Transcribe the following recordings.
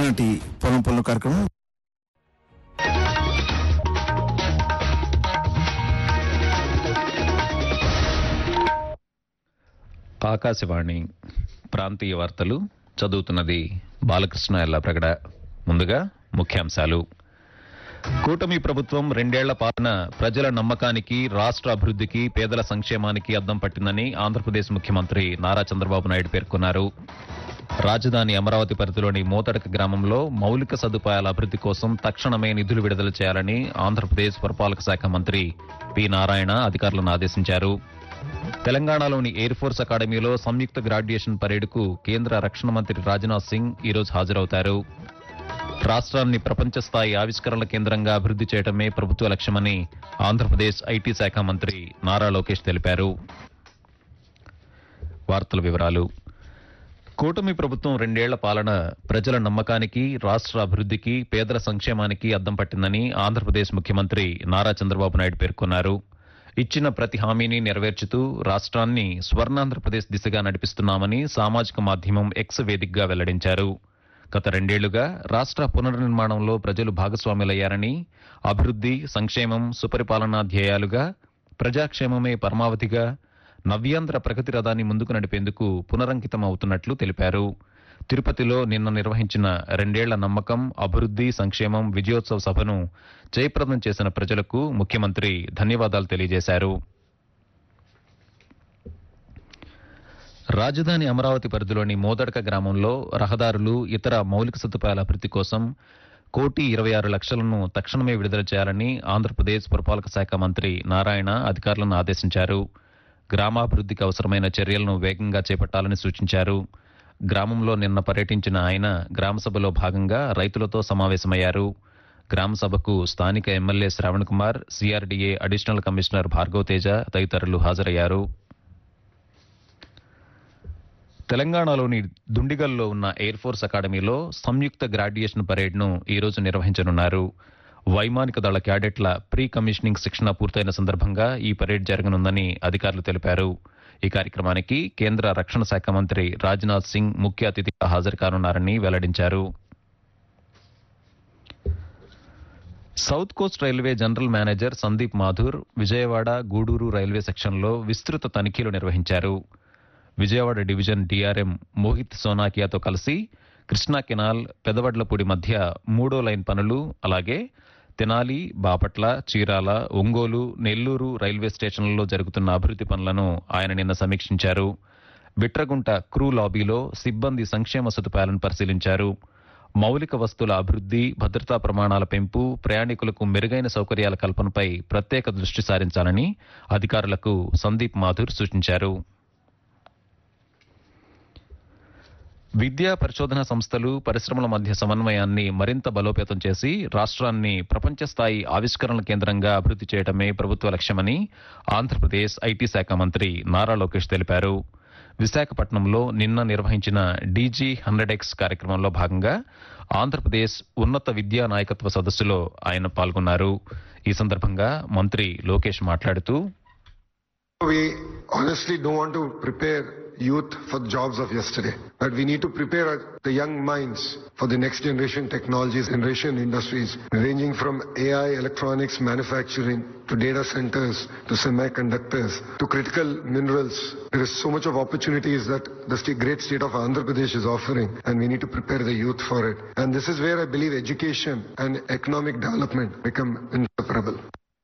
ఈనాటి పొలం పొలం కార్యక్రమం ఆకాశవాణి ప్రాంతీయ వార్తలు చదువుతున్నది బాలకృష్ణ ఎల్లప్రగడ ముందుగా ముఖ్యాంశాలు కూటమి ప్రభుత్వం రెండేళ్ల పాలన ప్రజల నమ్మకానికి రాష్ట్ర అభివృద్ధికి పేదల సంక్షేమానికి అద్దం పట్టిందని ఆంధ్రప్రదేశ్ ముఖ్యమంత్రి నారా చంద్రబాబు నాయుడు పేర్కొన్నారు రాజధాని అమరావతి పరిధిలోని మోతడక గ్రామంలో మౌలిక సదుపాయాల అభివృద్ధి కోసం తక్షణమే నిధులు విడుదల చేయాలని ఆంధ్రప్రదేశ్ పురపాలక శాఖ మంత్రి పి నారాయణ అధికారులను ఆదేశించారు తెలంగాణలోని ఎయిర్ ఫోర్స్ అకాడమీలో సంయుక్త గ్రాడ్యుయేషన్ పరేడ్కు కేంద్ర రక్షణ మంత్రి రాజ్నాథ్ సింగ్ ఈరోజు హాజరవుతారు రాష్ట్రాన్ని ప్రపంచ స్థాయి ఆవిష్కరణల కేంద్రంగా అభివృద్ధి చేయడమే ప్రభుత్వ లక్ష్యమని ఆంధ్రప్రదేశ్ ఐటీ శాఖ మంత్రి నారా లోకేష్ తెలిపారు వార్తల వివరాలు కూటమి ప్రభుత్వం రెండేళ్ల పాలన ప్రజల నమ్మకానికి రాష్ట్ర అభివృద్ధికి పేదల సంక్షేమానికి అద్దం పట్టిందని ఆంధ్రప్రదేశ్ ముఖ్యమంత్రి నారా చంద్రబాబు నాయుడు పేర్కొన్నారు ఇచ్చిన ప్రతి హామీని నెరవేర్చుతూ రాష్ట్రాన్ని స్వర్ణాంధ్రప్రదేశ్ దిశగా నడిపిస్తున్నామని సామాజిక మాధ్యమం ఎక్స్ వేదికగా వెల్లడించారు గత రెండేళ్లుగా రాష్ట్ర పునర్నిర్మాణంలో ప్రజలు భాగస్వాములయ్యారని అభివృద్ధి సంక్షేమం సుపరిపాలనా ధ్యేయాలుగా ప్రజాక్షేమమే పరమావధిగా నవ్యాంధ్ర ప్రగతి రథాన్ని ముందుకు నడిపేందుకు పునరంకితం అవుతున్నట్లు తెలిపారు తిరుపతిలో నిన్న నిర్వహించిన రెండేళ్ల నమ్మకం అభివృద్ధి సంక్షేమం విజయోత్సవ సభను జయప్రదం చేసిన ప్రజలకు ముఖ్యమంత్రి ధన్యవాదాలు తెలియజేశారు రాజధాని అమరావతి పరిధిలోని మోదడక గ్రామంలో రహదారులు ఇతర మౌలిక సదుపాయాల అభివృద్ధి కోసం కోటి ఇరవై ఆరు లక్షలను తక్షణమే విడుదల చేయాలని ఆంధ్రప్రదేశ్ పురపాలక శాఖ మంత్రి నారాయణ అధికారులను ఆదేశించారు గ్రామాభివృద్ధికి అవసరమైన చర్యలను వేగంగా చేపట్టాలని సూచించారు గ్రామంలో నిన్న పర్యటించిన ఆయన గ్రామసభలో భాగంగా రైతులతో సమావేశమయ్యారు గ్రామసభకు స్థానిక MLA Shravan Kumar CRDA additional commissioner Bhargav Teja తదితరులు హాజరయ్యారు తెలంగాణలోని దుండిగల్లో ఉన్న ఎయిర్ ఫోర్స్ అకాడమీలో సంయుక్త గ్రాడ్యుయేషన్ పరేడ్ను ఈరోజు నిర్వహించనున్నారు వైమానిక దళ క్యాడెట్ల ప్రీ కమిషనింగ్ శిక్షణ పూర్తయిన సందర్భంగా ఈ పరేడ్ జరగనుందని అధికారులు తెలిపారు ఈ కార్యక్రమానికి కేంద్ర రక్షణ శాఖ మంత్రి రాజ్నాథ్ సింగ్ ముఖ్య అతిథిగా హాజరు కానున్నారని వెల్లడించారు south coast railway general manager Sandeep Mathur Vijayawada Gudur railway సెక్షన్లో విస్తృత తనిఖీలు నిర్వహించారు విజయవాడ డివిజన్ డిఆర్ఎం మోహిత్ సోనాకియాతో కలిసి కృష్ణా కెనాల్ పెదవడ్లపూడి మధ్య మూడో లైన్ పనులు అలాగే తెనాలి బాపట్ల చీరాల ఒంగోలు నెల్లూరు రైల్వే స్టేషన్లలో జరుగుతున్న అభివృద్ధి పనులను ఆయన నిన్న సమీక్షించారు బిట్రగుంట క్రూ లాబీలో సిబ్బంది సంక్షేమ సదుపాయాలను పరిశీలించారు మౌలిక వస్తువుల అభివృద్ధి భద్రతా ప్రమాణాల పెంపు ప్రయాణికులకు మెరుగైన సౌకర్యాల కల్పనపై ప్రత్యేక దృష్టి సారించాలని అధికారులకు సందీప్ మాథూర్ సూచించారు విద్యా పరిశోధన సంస్థలు పరిశ్రమల మధ్య సమన్వయాన్ని మరింత బలోపేతం చేసి రాష్ట్రాన్ని ప్రపంచ స్థాయి ఆవిష్కరణల కేంద్రంగా అభివృద్ధి చేయడమే ప్రభుత్వ లక్ష్యమని ఆంధ్రప్రదేశ్ ఐటీ శాఖ మంత్రి నారా లోకేష్ తెలిపారు విశాఖపట్నంలో నిన్న నిర్వహించిన డీజీ హండ్రెడ్ ఎక్స్ కార్యక్రమంలో భాగంగా ఆంధ్రప్రదేశ్ ఉన్నత విద్యా నాయకత్వ సదస్సులో ఆయన పాల్గొన్నారు ఈ సందర్భంగా మంత్రి లోకేష్ మాట్లాడుతూ We honestly don't want to prepare youth for the jobs of yesterday, but we need to prepare the young minds for the next generation technologies, generation industries, ranging from AI, electronics, manufacturing, to data centers, to semiconductors, to critical minerals. There is so much of opportunities that the sta- great state of Andhra Pradesh is offering, and we need to prepare the youth for it. And this is where I believe education and economic development become inseparable.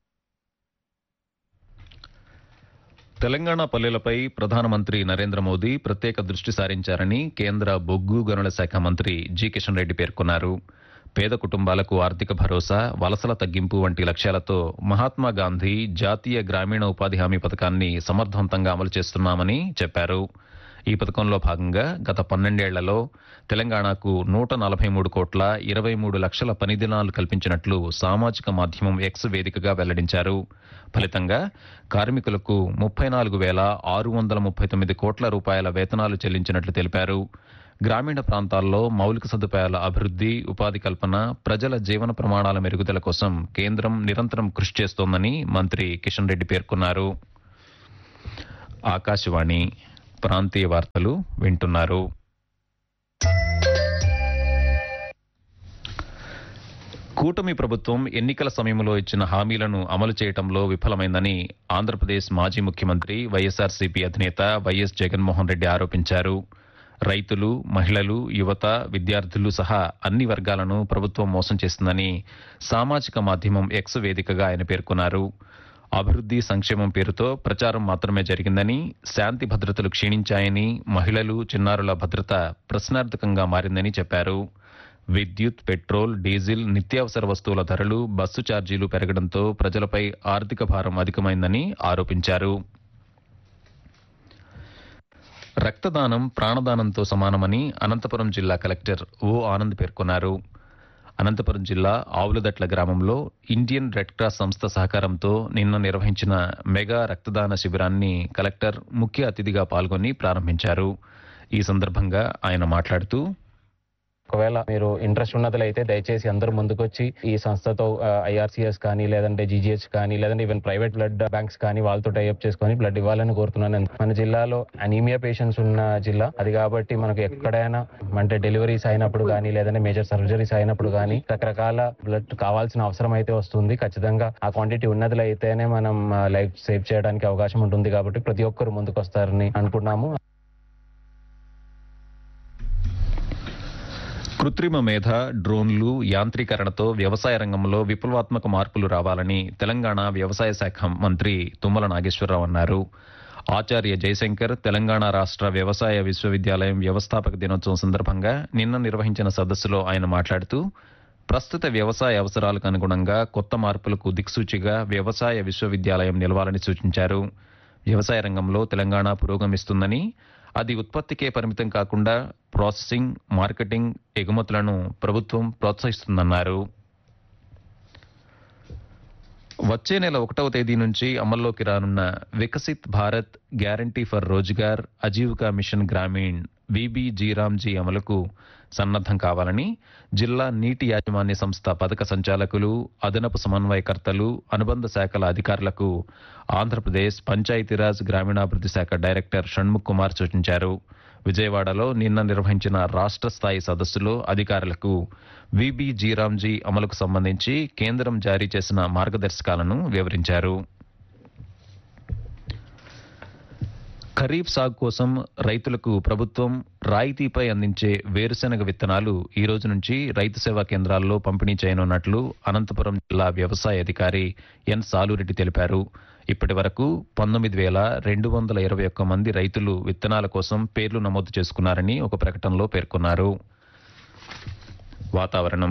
Telangana పల్లెలపై ప్రధానమంత్రి నరేంద్ర మోదీ ప్రత్యేక దృష్టి సారించారని కేంద్ర బొగ్గు గనుల శాఖ మంత్రి G Kishan Reddy పేర్కొన్నారు పేద కుటుంబాలకు ఆర్థిక భరోసా వలసల తగ్గింపు వంటి లక్ష్యాలతో మహాత్మా గాంధీ జాతీయ గ్రామీణ ఉపాధి హామీ పథకాన్ని సమర్థవంతంగా అమలు చేస్తున్నామని చెప్పారు ఈ పథకంలో భాగంగా గత పన్నెండేళ్లలో తెలంగాణకు నూట నలభై మూడు కోట్ల ఇరవై మూడు లక్షల పని దినాలు కల్పించినట్లు సామాజిక మాధ్యమం ఎక్స్ వేదికగా వెల్లడించారు ఫలితంగా కార్మికులకు ముప్పై నాలుగు వేల ఆరు వందల ముప్పై తొమ్మిది కోట్ల రూపాయల వేతనాలు చెల్లించినట్లు తెలిపారు గ్రామీణ ప్రాంతాల్లో మౌలిక సదుపాయాల అభివృద్ధి ఉపాధి కల్పన ప్రజల జీవన ప్రమాణాల మెరుగుదల కోసం కేంద్రం నిరంతరం కృషి చేస్తోందని మంత్రి కిషన్ రెడ్డి పేర్కొన్నారు ఆకాశవాణి ప్రాంతీయ వార్తలు వింటున్నారు కూటమి ప్రభుత్వం ఎన్నికల సమయంలో ఇచ్చిన హామీలను అమలు చేయడంలో విఫలమైందని ఆంధ్రప్రదేశ్ మాజీ ముఖ్యమంత్రి వైఎస్ఆర్సీపీ అధినేత వైఎస్ జగన్మోహన్ రెడ్డి ఆరోపించారు రైతులు మహిళలు యువత విద్యార్థులు సహా అన్ని వర్గాలను ప్రభుత్వం మోసం చేస్తుందని సామాజిక మాధ్యమం ఎక్స్ వేదికగా ఆయన పేర్కొన్నారు అభివృద్ధి సంక్షేమం పేరుతో ప్రచారం మాత్రమే జరిగిందని శాంతి భద్రతలు క్షీణించాయని మహిళలు చిన్నారుల భద్రత ప్రశ్నార్థకంగా మారిందని చెప్పారు విద్యుత్ పెట్రోల్ డీజిల్ నిత్యావసర వస్తువుల ధరలు బస్సు ఛార్జీలు పెరగడంతో ప్రజలపై ఆర్థిక భారం అధికమైందని ఆరోపించారు రక్తదానం ప్రాణదానంతో సమానమని అనంతపురం జిల్లా కలెక్టర్ ఓ ఆనంద్ పేర్కొన్నారు అనంతపురం జిల్లా ఆవులదట్ల గ్రామంలో ఇండియన్ రెడ్ క్రాస్ సంస్థ సహకారంతో నిన్న నిర్వహించిన మెగా రక్తదాన శిబిరాన్ని కలెక్టర్ ముఖ్య అతిథిగా పాల్గొని ప్రారంభించారు ఈ సందర్భంగా ఆయన మాట్లాడుతూ ఒకవేళ మీరు ఇంట్రెస్ట్ ఉన్నట్లయితే దయచేసి అందరూ ముందుకొచ్చి ఈ సంస్థతో ఐఆర్సీఎస్ కానీ లేదంటే జీజీహెచ్ కానీ లేదంటే ఈవెన్ ప్రైవేట్ బ్లడ్ బ్యాంక్స్ కానీ వాళ్ళతో టైఅప్ చేసుకొని బ్లడ్ ఇవ్వాలని కోరుతున్నాను మన జిల్లాలో అనీమియా పేషెంట్స్ ఉన్న జిల్లా అది కాబట్టి మనకు ఎక్కడైనా అంటే డెలివరీస్ అయినప్పుడు కానీ లేదంటే మేజర్ సర్జరీస్ అయినప్పుడు కానీ రకరకాల బ్లడ్ కావాల్సిన అవసరం అయితే వస్తుంది ఖచ్చితంగా ఆ క్వాంటిటీ ఉన్నట్లయితేనే మనం లైఫ్ సేవ్ చేయడానికి అవకాశం ఉంటుంది కాబట్టి ప్రతి ఒక్కరు ముందుకు వస్తారని అనుకున్నాము కృత్రిమ మేధ డ్రోన్లు యాంత్రీకరణతో వ్యవసాయ రంగంలో విప్లవాత్మక మార్పులు రావాలని తెలంగాణ వ్యవసాయ శాఖ మంత్రి తుమ్మల నాగేశ్వరరావు అన్నారు ఆచార్య జయశంకర్ తెలంగాణ రాష్ట్ర వ్యవసాయ విశ్వవిద్యాలయం వ్యవస్థాపక దినోత్సవం సందర్భంగా నిన్న నిర్వహించిన సదస్సులో ఆయన మాట్లాడుతూ ప్రస్తుత వ్యవసాయ అవసరాలకు అనుగుణంగా కొత్త మార్పులకు దిక్సూచిగా వ్యవసాయ విశ్వవిద్యాలయం నిలవాలని సూచించారు వ్యవసాయ రంగంలో తెలంగాణ పురోగమిస్తుందని అది ఉత్పత్తికే పరిమితం కాకుండా ప్రాసెసింగ్ మార్కెటింగ్ ఎగుమతులను ప్రభుత్వం ప్రోత్సహిస్తుందన్నారు వచ్చే నెల ఒకటవ తేదీ నుంచి అమల్లోకి రానున్న Viksit Bharat guarantee for Rozgar Ajeevika mission Gramin VB G RAM G అమలుకు సన్నద్దం కావాలని జిల్లా నీటి యాజమాన్య సంస్థ పథక సంచాలకులు అదనపు సమన్వయకర్తలు అనుబంధ శాఖల అధికారులకు ఆంధ్రప్రదేశ్ పంచాయతీరాజ్ గ్రామీణాభివృద్ధి శాఖ డైరెక్టర్ షణ్ముఖ్ కుమార్ సూచించారు విజయవాడలో నిన్న నిర్వహించిన రాష్ట్ర స్థాయి సదస్సులో అధికారులకు విబిజీరామ్జీ అమలుకు సంబంధించి కేంద్రం జారీ చేసిన మార్గదర్శకాలను వివరించారు ఖరీఫ్ సాగు కోసం రైతులకు ప్రభుత్వం రాయితీపై అందించే వేరుశెనగ విత్తనాలు ఈ రోజు నుంచి రైతు సేవా కేంద్రాల్లో పంపిణీ చేయనున్నట్లు అనంతపురం జిల్లా వ్యవసాయ అధికారి ఎన్ సాలురెడ్డి తెలిపారు ఇప్పటి వరకు పంతొమ్మిది వేల రెండు వందల ఇరవై ఒక్క మంది రైతులు విత్తనాల కోసం పేర్లు నమోదు చేసుకున్నారని ఒక ప్రకటనలో పేర్కొన్నారు వాతావరణం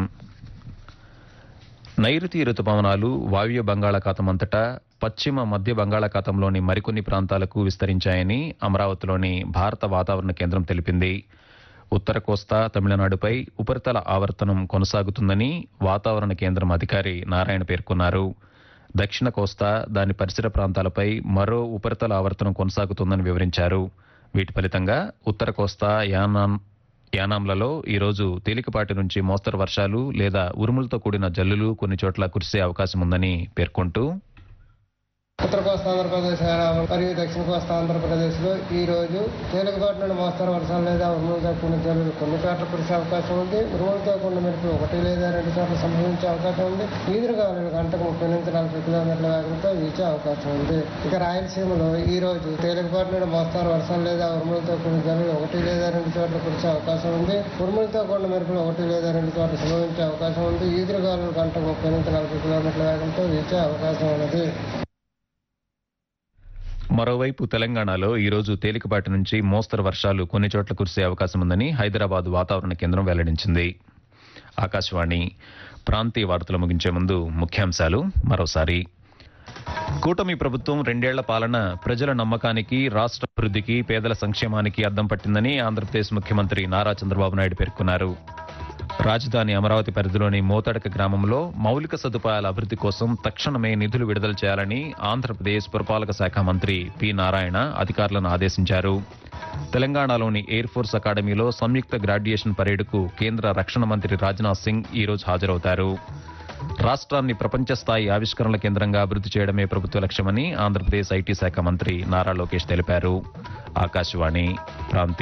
నైరుతి రుతుపవనాలు వాయువ్య బంగాళాఖాతం అంతటా పశ్చిమ మధ్య బంగాళాఖాతంలోని మరికొన్ని ప్రాంతాలకు విస్తరించాయని అమరావతిలోని భారత వాతావరణ కేంద్రం తెలిపింది ఉత్తర కోస్తా తమిళనాడుపై ఉపరితల ఆవర్తనం కొనసాగుతుందని వాతావరణ కేంద్రం అధికారి నారాయణ పేర్కొన్నారు దక్షిణ కోస్తా దాని పరిసర ప్రాంతాలపై మరో ఉపరితల ఆవర్తనం కొనసాగుతుందని వివరించారు వీటి ఫలితంగా ఉత్తర కోస్తా యానాం యానాంలలో ఈరోజు తేలికపాటి నుంచి మోస్తరు వర్షాలు లేదా ఉరుములతో కూడిన జల్లులు కొన్ని చోట్ల కురిసే అవకాశం ఉందని పేర్కొంటూ ఉత్తర కోస్తా ఆంధ్రప్రదేశ్ హైదరాబాద్ మరియు దక్షిణ కోస్తా ఆంధ్రప్రదేశ్ లో ఈ రోజు తేలికపాటి నుండి మోస్తరు వర్షాలు లేదా ఉరుములతో కూడిన జల్లులు కొన్ని చోట్ల కురిసే అవకాశం ఉంది ఉరుములతో కూడిన మెరుపులు ఒకటి లేదా రెండు చోట్ల సంభవించే అవకాశం ఉంది ఈదురుగాలులు గంటకు ముప్పై నుంచి నలభై కిలోమీటర్ల వేగంతో వీచే అవకాశం ఉంది ఇక రాయలసీమలో ఈ రోజు తేలికపాటి నుండి మోస్తరు వర్షాలు లేదా ఉరుములతో కూడిన జల్లులు ఒకటి లేదా రెండు చోట్ల కురిసే అవకాశం ఉంది ఉరుములతో కూడిన మెరుపులు ఒకటి లేదా రెండు చోట్ల సంభవించే అవకాశం ఉంది ఈదురుగాలులు గంటకు ముప్పై నుంచి నలభై కిలోమీటర్ల వేగంతో వీచే అవకాశం ఉన్నది మరోవైపు తెలంగాణలో ఈరోజు తేలికపాటి నుంచి మోస్తరు వర్షాలు కొన్ని చోట్ల కురిసే అవకాశం ఉందని హైదరాబాద్ వాతావరణ కేంద్రం వెల్లడించింది ఆకాశవాణి ప్రాంతీయ వార్తలు ముగించే ముందు ముఖ్యాంశాలు మరోసారి కూటమి ప్రభుత్వం రెండేళ్ల పాలన ప్రజల నమ్మకానికి రాష్ట్ర అభివృద్ధికి పేదల సంక్షేమానికి అద్దం పట్టిందని ఆంధ్రప్రదేశ్ ముఖ్యమంత్రి నారా చంద్రబాబు నాయుడు పేర్కొన్నారు రాజధాని అమరావతి పరిధిలోని మోతడక గ్రామంలో మౌలిక సదుపాయాల అభివృద్ధి కోసం తక్షణమే నిధులు విడుదల చేయాలని ఆంధ్రప్రదేశ్ పురపాలక శాఖ మంత్రి పి నారాయణ అధికారులను ఆదేశించారు తెలంగాణలోని ఎయిర్ ఫోర్స్ అకాడమీలో సంయుక్త గ్రాడ్యుయేషన్ పరేడ్కు కేంద్ర రక్షణ మంత్రి రాజ్నాథ్ సింగ్ ఈ రోజు హాజరవుతారు రాష్ట్రాన్ని ప్రపంచ స్థాయి ఆవిష్కరణల కేంద్రంగా అభివృద్ధి చేయడమే ప్రభుత్వ లక్ష్యమని ఆంధ్రప్రదేశ్ ఐటీ శాఖ మంత్రి నారా లోకేష్ తెలిపారు ఆకాశవాణి ప్రాంతీయ